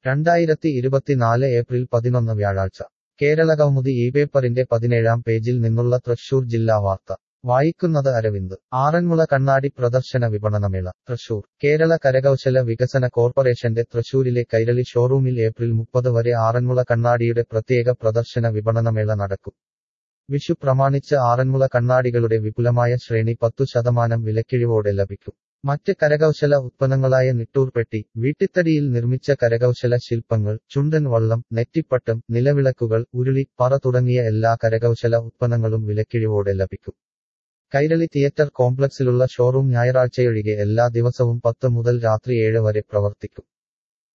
രണ്ടായിരത്തി ഇരുപത്തിനാല് ഏപ്രിൽ പതിനൊന്ന് വ്യാഴാഴ്ച കേരള കൗമുദി ഈ പേപ്പറിന്റെ പതിനേഴാം പേജിൽ നിന്നുള്ള തൃശൂർ ജില്ലാ വാർത്ത വായിക്കുന്നത് അരവിന്ദ് ആറന്മുള കണ്ണാടി പ്രദർശന വിപണനമേള തൃശൂർ കേരള കരകൗശല വികസന കോർപ്പറേഷന്റെ തൃശൂരിലെ കൈരളി ഷോറൂമിൽ ഏപ്രിൽ മുപ്പത് വരെ ആറന്മുള കണ്ണാടിയുടെ പ്രത്യേക പ്രദർശന വിപണനമേള നടക്കും വിഷു പ്രമാണിച്ച് ആറന്മുള കണ്ണാടികളുടെ വിപുലമായ ശ്രേണി പത്തു ശതമാനം വിലക്കിഴിവോടെ ലഭിക്കും മറ്റ് കരകൗശല ഉത്പന്നങ്ങളായ നിട്ടൂർപ്പെട്ടി വീട്ടിത്തടിയിൽ നിർമ്മിച്ച കരകൗശല ശില്പങ്ങൾ ചുണ്ടൻ വള്ളം നെറ്റിപ്പട്ടം നിലവിളക്കുകൾ ഉരുളി പറ തുടങ്ങിയ എല്ലാ കരകൗശല ഉത്പന്നങ്ങളും വിലക്കിഴിവോടെ ലഭിക്കും കൈരളി തിയേറ്റർ കോംപ്ലക്സിലുള്ള ഷോറൂം ഞായറാഴ്ചയൊഴികെ എല്ലാ ദിവസവും പത്ത് മുതൽ രാത്രി ഏഴ് വരെ പ്രവർത്തിക്കും